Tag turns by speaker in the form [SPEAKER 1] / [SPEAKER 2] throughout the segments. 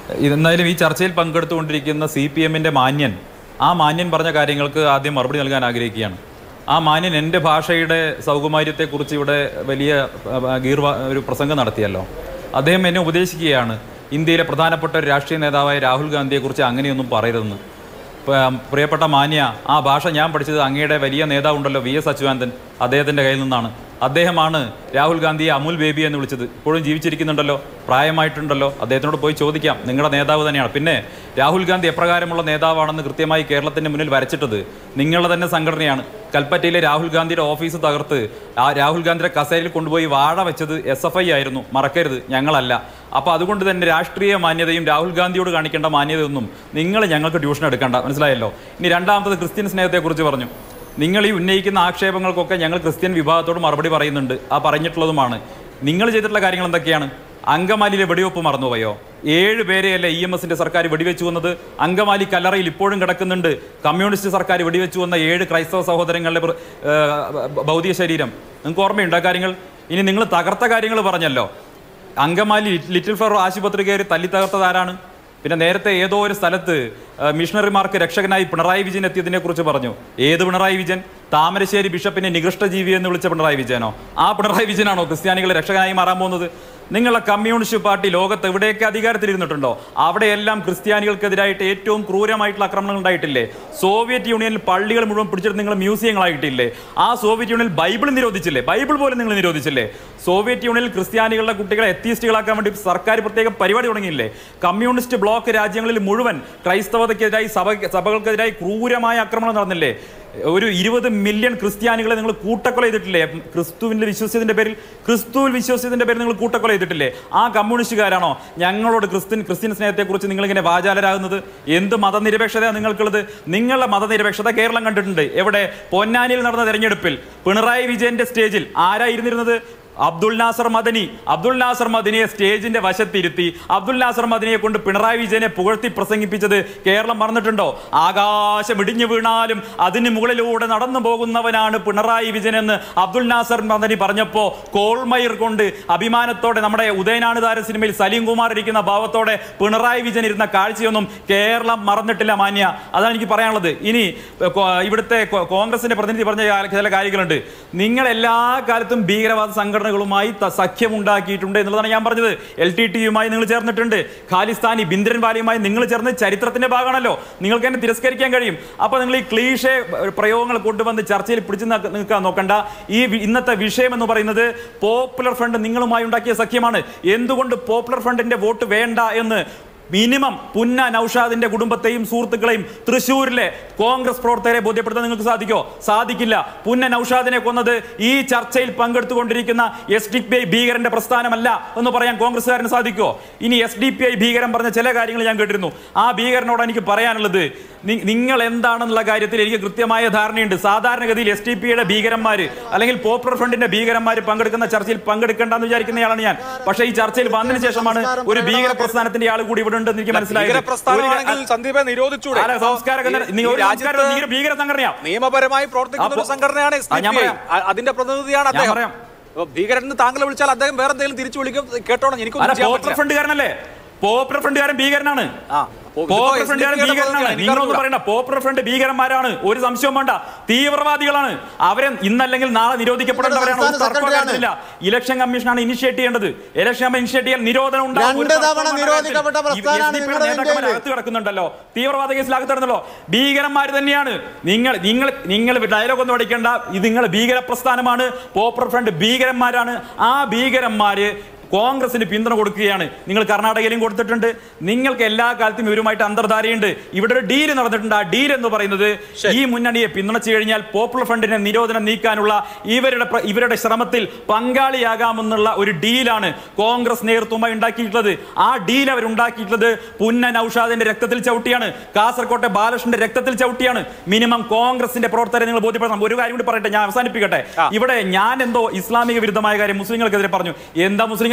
[SPEAKER 1] എന്നാലും ഈ ചർച്ചയിൽ പങ്കെടുത്തുകൊണ്ടിരിക്കുന്ന സി പി എമ്മിൻ്റെ മാന്യൻ ആ മാന്യൻ പറഞ്ഞ കാര്യങ്ങൾക്ക് ആദ്യം മറുപടി നൽകാൻ ആഗ്രഹിക്കുകയാണ് ആ മാന്യൻ എൻ്റെ ഭാഷയുടെ സൗകുമാര്യത്തെക്കുറിച്ച് ഇവിടെ വലിയ ആ, ഗീർവ ഒരു പ്രസംഗം നടത്തിയല്ലോ അദ്ദേഹം എന്നെ ഉപദേശിക്കുകയാണ് ഇന്ത്യയിലെ പ്രധാനപ്പെട്ട ഒരു രാഷ്ട്രീയ നേതാവായ രാഹുൽ ഗാന്ധിയെക്കുറിച്ച് അങ്ങനെയൊന്നും പറയരുതെന്ന് പ- പ്രിയപ്പെട്ട മാന്യ ആ ഭാഷ ഞാൻ പഠിച്ചത് അങ്ങയുടെ വലിയ നേതാവുണ്ടല്ലോ വി എസ് അച്യുതാനന്ദൻ അദ്ദേഹത്തിൻ്റെ കയ്യിൽ നിന്നാണ് അദ്ദേഹമാണ് രാഹുൽ ഗാന്ധിയെ അമുൽ ബേബി എന്ന് വിളിച്ചത് ഇപ്പോഴും ജീവിച്ചിരിക്കുന്നുണ്ടല്ലോ പ്രായമായിട്ടുണ്ടല്ലോ അദ്ദേഹത്തിനോട് പോയി ചോദിക്കാം നിങ്ങളുടെ നേതാവ് തന്നെയാണ് പിന്നെ രാഹുൽ ഗാന്ധി എപ്രകാരമുള്ള നേതാവാണെന്ന് കൃത്യമായി കേരളത്തിൻ്റെ മുന്നിൽ വരച്ചിട്ടത് നിങ്ങളുടെ തന്നെ സംഘടനയാണ് കൽപ്പറ്റയിലെ രാഹുൽ ഗാന്ധിയുടെ ഓഫീസ് തകർത്ത് ആ രാഹുൽ ഗാന്ധിയുടെ കസേരയിൽ കൊണ്ടുപോയി വാഴ വെച്ചത് എസ് എഫ് ഐ ആയിരുന്നു മറക്കരുത് ഞങ്ങളല്ല അപ്പോൾ അതുകൊണ്ട് തന്നെ രാഷ്ട്രീയ മാന്യതയും രാഹുൽ ഗാന്ധിയോട് കാണിക്കേണ്ട മാന്യതയൊന്നും നിങ്ങൾ ഞങ്ങൾക്ക് ട്യൂഷൻ എടുക്കണ്ട മനസ്സിലായല്ലോ ഇനി രണ്ടാമത്തത് ക്രിസ്ത്യൻ സ്നേഹത്തെക്കുറിച്ച് പറഞ്ഞു നിങ്ങൾ ഈ ഉന്നയിക്കുന്ന ആക്ഷേപങ്ങൾക്കൊക്കെ ഞങ്ങൾ ക്രിസ്ത്യൻ വിഭാഗത്തോട് മറുപടി പറയുന്നുണ്ട് ആ പറഞ്ഞിട്ടുള്ളതുമാണ് നിങ്ങൾ ചെയ്തിട്ടുള്ള കാര്യങ്ങൾ എന്തൊക്കെയാണ് അങ്കമാലിയിലെ വെടിവെപ്പ് മറന്നുപോയോ ഏഴ് പേരെയല്ലേ ഇ എം എസിന്റെ സർക്കാർ വെടിവെച്ചു വന്നത് അങ്കമാലി കല്ലറയിൽ ഇപ്പോഴും കിടക്കുന്നുണ്ട് കമ്മ്യൂണിസ്റ്റ് സർക്കാർ വെടിവെച്ചു വന്ന ഏഴ് ക്രൈസ്തവ സഹോദരങ്ങളുടെ പ്ര- ഏഹ് ഭൗതിക ശരീരം നിങ്ങൾക്ക് ഓർമ്മയുണ്ടോ ആ കാര്യങ്ങൾ ഇനി നിങ്ങൾ തകർത്ത കാര്യങ്ങൾ പറഞ്ഞല്ലോ അങ്കമാലി ലിറ്റിൽ ഫ്ലവർ ആശുപത്രി കയറി തല്ലി തകർത്തത് ആരാണ് പിന്നെ നേരത്തെ ഏതോ ഒരു സ്ഥലത്ത് ആ, മിഷണറിമാർക്ക് രക്ഷകനായി പിണറായി വിജയൻ എത്തിയതിനെ കുറിച്ച് പറഞ്ഞു ഏത് പിണറായി വിജയൻ താമരശ്ശേരി ബിഷപ്പിനെ നികൃഷ്ടജീവി എന്ന് വിളിച്ച പിണറായി വിജയനോ ആ പിണറായി വിജയനാണോ ക്രിസ്ത്യാനികളെ രക്ഷകനായി മാറാൻ പോകുന്നത് നിങ്ങളെ കമ്മ്യൂണിസ്റ്റ് പാർട്ടി ലോകത്ത് എവിടെയൊക്കെ അധികാരത്തിലിരുന്നിട്ടുണ്ടോ അവിടെയെല്ലാം ക്രിസ്ത്യാനികൾക്കെതിരായിട്ട് ഏറ്റവും ക്രൂരമായിട്ടുള്ള ആക്രമണങ്ങൾ ഉണ്ടായിട്ടില്ലേ സോവിയറ്റ് യൂണിയനിൽ പള്ളികൾ മുഴുവൻ പിടിച്ചെടുത്ത് നിങ്ങൾ മ്യൂസിയങ്ങളായിട്ടില്ലേ ആ സോവിയറ്റ് യൂണിയനിൽ ബൈബിൾ നിരോധിച്ചില്ലേ ബൈബിൾ പോലും നിങ്ങൾ നിരോധിച്ചില്ലേ സോവിയറ്റ് യൂണിയനിൽ ക്രിസ്ത്യാനികളുടെ കുട്ടികളെ എത്തിയിസ്റ്റുകളാക്കാൻ വേണ്ടി സർക്കാർ പ്രത്യേക പരിപാടി തുടങ്ങിയില്ലേ കമ്മ്യൂണിസ്റ്റ് ബ്ലോക്ക് രാജ്യങ്ങളിൽ മുഴുവൻ ക്രൈസ്തവതയ്ക്കെതിരായി സഭ സഭകൾക്കെതിരായി ക്രൂരമായ ആക്രമണം നടന്നില്ലേ ഒരു ഇരുപത് മില്യൺ ക്രിസ്ത്യാനികളെ നിങ്ങൾ കൂട്ടക്കൊല ചെയ്തിട്ടില്ലേ ക്രിസ്തുവിന്റെ വിശ്വസ്യത്തിന്റെ പേരിൽ ക്രിസ്തുവിൽ വിശ്വസ്യത്തിന്റെ പേരിൽ നിങ്ങൾ കൂട്ടക്കൊല ചെയ്തിട്ടില്ലേ ആ കമ്മ്യൂണിസ്റ്റുകാരാണോ ഞങ്ങളോട് ക്രിസ്ത്യൻ ക്രിസ്ത്യൻ സ്നേഹത്തെക്കുറിച്ച് നിങ്ങൾ ഇങ്ങനെ വാചാലരാകുന്നത് എന്ത് മതനിരപേക്ഷതയാണ് നിങ്ങൾക്കുള്ളത് നിങ്ങളുടെ മതനിരപേക്ഷത കേരളം കണ്ടിട്ടുണ്ട് എവിടെ പൊന്നാനിയിൽ നടന്ന തെരഞ്ഞെടുപ്പിൽ പിണറായി വിജയന്റെ സ്റ്റേജിൽ ആരായിരുന്നിരുന്നത് അബ്ദുൽ നാസർ മദനി അബ്ദുൽ നാസർ മദനിയെ സ്റ്റേജിന്റെ വശത്തിരുത്തി അബ്ദുൽ നാസർ മദനിയെ കൊണ്ട് പിണറായി വിജയനെ പുകഴ്ത്തി പ്രസംഗിപ്പിച്ചത് കേരളം മറന്നിട്ടുണ്ടോ ആകാശം ഇടിഞ്ഞു വീണാലും അതിന് മുകളിലൂടെ നടന്നു പോകുന്നവനാണ് പിണറായി വിജയൻ എന്ന് അബ്ദുൽ നാസർ മദനി പറഞ്ഞപ്പോ കോൾമയിർ കൊണ്ട് അഭിമാനത്തോടെ നമ്മുടെ ഉദയനാണ് താര സിനിമയിൽ സലീം കുമാർ ഇരിക്കുന്ന ഭാവത്തോടെ പിണറായി വിജയൻ ഇരുന്ന കാഴ്ചയൊന്നും കേരളം മറന്നിട്ടില്ല മാന്യ അതാണ് എനിക്ക് പറയാനുള്ളത് ഇനി ഏ, കോ- ഇവിടുത്തെ കോ- കോൺഗ്രസിന്റെ പ്രതിനിധി പറഞ്ഞ കാ- ചില കാര്യങ്ങളുണ്ട് നിങ്ങൾ എല്ലാ കാലത്തും ഭീകരവാദ സംഘടനകളുമായി ത- സഖ്യം ഉണ്ടാക്കിയിട്ടുണ്ട് എന്നുള്ളതാണ് ഞാൻ പറഞ്ഞത് എൽ ടി ടിയുമായി നിങ്ങൾ ചേർന്നിട്ടുണ്ട് ഖാലിസ്ഥാനി ബിന്ദ്രൻ വാലിയുമായി നിങ്ങൾ ചേർന്ന് ചരിത്രത്തിന്റെ ഭാഗമാണല്ലോ നിങ്ങൾക്ക് എന്നെ തിരസ്കരിക്കാൻ കഴിയും അപ്പൊ നിങ്ങൾ ഈ ക്ലീഷേ പ്രയോഗങ്ങൾ കൊണ്ടുവന്ന് ചർച്ചയിൽ പിടിച്ചു നിൽക്ക- നിൽക്കാൻ നോക്കണ്ട ഈ വി- ഇന്നത്തെ വിഷയം എന്ന് പറയുന്നത് പോപ്പുലർ ഫ്രണ്ട് നിങ്ങളുമായി ഉണ്ടാക്കിയ സഖ്യമാണ് എന്തുകൊണ്ട് പോപ്പുലർ ഫ്രണ്ടിന്റെ വോട്ട് വേണ്ട എന്ന് മിനിമം പുന്ന നൌഷാദിന്റെ കുടുംബത്തെയും സുഹൃത്തുക്കളെയും തൃശ്ശൂരിലെ കോൺഗ്രസ് പ്രവർത്തകരെ ബോധ്യപ്പെടുത്താൻ നിങ്ങൾക്ക് സാധിക്കോ സാധിക്കില്ല പുന്ന നൌഷാദിനെ കൊന്നത് ഈ ചർച്ചയിൽ പങ്കെടുത്തുകൊണ്ടിരിക്കുന്ന എസ് ഡി പി ഐ ഭീകരന്റെ പ്രസ്ഥാനമല്ല എന്ന് പറയാൻ കോൺഗ്രസ്സുകാരന് സാധിക്കോ ഇനി എസ് ഡി പി ഐ ഭീകരൻ പറഞ്ഞ ചില കാര്യങ്ങൾ ഞാൻ കേട്ടിരുന്നു ആ ഭീകരനോട് എനിക്ക് പറയാനുള്ളത് നി- നിങ്ങൾ എന്താണെന്നുള്ള കാര്യത്തിൽ എനിക്ക് കൃത്യമായ ധാരണയുണ്ട് സാധാരണഗതിയിൽ എസ് ഡി പി യുടെ ഭീകരന്മാര് അല്ലെങ്കിൽ പോപ്പുലർ ഫ്രണ്ടിന്റെ ഭീകരന്മാർ പങ്കെടുക്കുന്ന ചർച്ചയിൽ പങ്കെടുക്കേണ്ടെന്ന് വിചാരിക്കുന്നയാളാണ് ഞാൻ പക്ഷേ ഈ ചർച്ചയിൽ വന്നതിന് ശേഷമാണ് ഒരു ഭീകര പ്രസ്ഥാനത്തിന്റെ ആൾ കൂടി ഇവിടെ ഉണ്ടെന്ന് എനിക്ക് മനസ്സിലായത്
[SPEAKER 2] ഭീകര പ്രസ്ഥാനമാണെങ്കിൽ
[SPEAKER 1] ഒരു-
[SPEAKER 2] സന്ദീപെ നിരോധിച്ചൂടെ
[SPEAKER 1] അല്ല, സംസ്കാര
[SPEAKER 2] ഈ-
[SPEAKER 1] നിങ്ങൾ
[SPEAKER 2] ഈ
[SPEAKER 1] ഒരു സംസ്കാരം
[SPEAKER 2] രാജ്യത്ത്
[SPEAKER 1] ഭീകര- ഭീകര സംഘടനയാ
[SPEAKER 2] നിയമപരമായി പ്രവർത്തിക്കുന്ന ഒരു
[SPEAKER 1] അപ്പോ-
[SPEAKER 2] സംഘടനയാണ് എസ്
[SPEAKER 1] ആ, ഞാൻ പറയാം.
[SPEAKER 2] അതിന്റെ പ്രതിനിധിയാണ്
[SPEAKER 1] ഞാൻ
[SPEAKER 2] അദ്ദേഹം
[SPEAKER 1] പറയാം.
[SPEAKER 2] അപ്പോ ഭീകരൻ എന്ന് താങ്കൾ വിളിച്ചാൽ അദ്ദേഹം വേറെ എന്തെങ്കിലും തിരിച്ചു വിളിക്കും കേട്ടോണം എനിക്കൊന്നും
[SPEAKER 1] അല്ല
[SPEAKER 2] ചെയ്യാൻ
[SPEAKER 1] പോപ്പുലർ
[SPEAKER 2] പറ്റില്ല
[SPEAKER 1] ഫ്രണ്ടുകാരനല്ലേ പോപ്പുലർ ഫ്രണ്ടുകാരൻ ഭീകരനാണ്
[SPEAKER 2] ആ, അപ്പോ ഇതിപ്പോ
[SPEAKER 1] പോപ്പുലർ
[SPEAKER 2] SDPI
[SPEAKER 1] ഫ്രണ്ടുകാരൻ
[SPEAKER 2] യുടെ
[SPEAKER 1] ഭീകരനാണ്
[SPEAKER 2] പ്രതിനിധിയാണ്.
[SPEAKER 1] നിങ്ങളൊന്നും
[SPEAKER 2] എനിക്കറിഞ്ഞൂടാ.
[SPEAKER 1] പറയണ്ട പോപ്പുലർ ഫ്രണ്ട് ഭീകരന്മാരാണ് ഒരു സംശയവും വേണ്ട തീവ്രവാദികളാണ് അവരെ ഇന്നല്ലെങ്കിൽ നാളെ നിരോധിക്കപ്പെടേണ്ടവരാണ് ഒരു
[SPEAKER 3] സംസ്ഥാന
[SPEAKER 1] തർക്കവും
[SPEAKER 3] സെക്രട്ടറിയാണ്.
[SPEAKER 1] കാര്യത്തിലില്ല ഇലക്ഷൻ കമ്മീഷനാണ് ഇനിഷ്യേറ്റ് ചെയ്യേണ്ടത് ഇലക്ഷൻ ഇനിഷ്യേറ്റ് ചെയ്യാൻ നിരോധനം ഉണ്ടാവും. ഒരു
[SPEAKER 3] രണ്ട് തവണ
[SPEAKER 1] തർക്കവും
[SPEAKER 3] നിരോധിക്കപ്പെട്ട
[SPEAKER 1] കാര്യത്തിൽ. ഈ
[SPEAKER 3] പ്രസ്ഥാനമാണ്
[SPEAKER 1] SDP യുടെ
[SPEAKER 3] നിങ്ങളുടെ
[SPEAKER 1] നേതാക്കന്മാർ
[SPEAKER 3] ഇന്ത്യയിൽ.
[SPEAKER 1] അകത്ത് കിടക്കുന്നുണ്ടല്ലോ തീവ്രവാദ കേസിൽ അകത്ത് കിടന്നല്ലോ ഭീകരന്മാർ തന്നെയാണ് നിങ്ങൾ നിങ്ങൾ നിങ്ങൾ ഡയലോഗ് ഒന്നും അടിക്കേണ്ട ഇത് നിങ്ങൾ ഭീകര പ്രസ്ഥാനമാണ് പോപ്പുലർ ഫ്രണ്ട് ഭീകരന്മാരാണ് ആ ഭീകരന്മാര് കോൺഗ്രസിന് പിന്തുണ കൊടുക്കുകയാണ് നിങ്ങൾ കർണാടകയിലും കൊടുത്തിട്ടുണ്ട് നിങ്ങൾക്ക് എല്ലാ കാലത്തും ഇവരുമായിട്ട് അന്തർധാരയുണ്ട് ഇവിടെ ഒരു ഡീല് നടന്നിട്ടുണ്ട് ആ ഡീൽ എന്ന് പറയുന്നത് ഈ മുന്നണിയെ പിന്തുണച്ചു കഴിഞ്ഞാൽ പോപ്പുലർ ഫ്രണ്ടിന്റെ നിരോധനം നീക്കാനുള്ള ഇവരുടെ പ്ര- ഇവരുടെ ശ്രമത്തിൽ പങ്കാളിയാകാമെന്നുള്ള ഒരു ഡീലാണ് കോൺഗ്രസ് നേതൃത്വമായി ഉണ്ടാക്കിയിട്ടുള്ളത് ആ ഡീൽ അവർ ഉണ്ടാക്കിയിട്ടുള്ളത് പുന്ന നൌഷാദിന്റെ രക്തത്തിൽ ചവിട്ടിയാണ് കാസർകോട്ടെ ബാലകൃഷ്ണന്റെ രക്തത്തിൽ ചവിട്ടിയാണ് മിനിമം കോൺഗ്രസിന്റെ പ്രവർത്തകരെ നിങ്ങൾ ബോധ്യപ്പെടണം ഒരു കാര്യം കൂടി പറയട്ടെ ഞാൻ അവസാനിപ്പിക്കട്ടെ ഇവിടെ ഞാൻ എന്തോ ഇസ്ലാമിക വിരുദ്ധമായ കാര്യം മുസ്ലിങ്ങൾക്കെതിരെ പറഞ്ഞു എന്താ മുസ്ലിം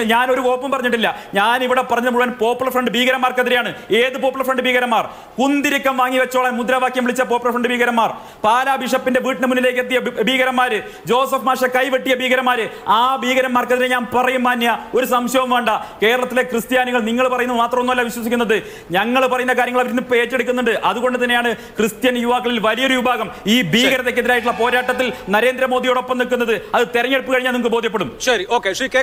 [SPEAKER 1] നിങ്ങൾ ഞാൻ ഒരു കോപ്പും പറഞ്ഞിട്ടില്ല ഞാൻ ഇവിടെ പറഞ്ഞ മുഴുവൻ പോപ്പുലർ ഫ്രണ്ട് ഭീകരന്മാർക്കെതിരെയാണ് ഏത് പോപ്പുലർ ഫ്രണ്ട് ഭീകരന്മാർ കുന്തിരിക്കം വാങ്ങി വെച്ചോളാൻ മുദ്രാവാക്യം വിളിച്ച പോപ്പുലർ ഫ്രണ്ട് ഭീകരന്മാർ പാലാ ബിഷപ്പിന്റെ വീട്ടിന് മുന്നിലേക്ക് എത്തിയ ഭീ- ഭീകരന്മാര് ജോസഫ് മാഷ കൈവെട്ടിയ ഭീകരന്മാര് ആ ഭീകരന്മാർക്കെതിരെ ഞാൻ പറയും മാന്യ ഒരു സംശയവും വേണ്ട കേരളത്തിലെ ക്രിസ്ത്യാനികൾ നിങ്ങൾ പറയുന്നത് മാത്രമൊന്നുമല്ല വിശ്വസിക്കുന്നത് ഞങ്ങൾ പറയുന്ന കാര്യങ്ങൾ അവർ ഇന്ന് ഏറ്റെടുക്കുന്നുണ്ട് അതുകൊണ്ട് തന്നെയാണ് ക്രിസ്ത്യൻ യുവാക്കളിൽ വലിയൊരു വിഭാഗം ഈ ഭീകരതയ്ക്കെതിരായിട്ടുള്ള പോരാട്ടത്തിൽ നരേന്ദ്രമോദിയോടൊപ്പം നിൽക്കുന്നത് അത് തെരഞ്ഞെടുപ്പ് കഴിഞ്ഞാൽ നിങ്ങൾക്ക് ബോധ്യപ്പെടും
[SPEAKER 2] ശരി ഓക്കെ ശ്രീ കെ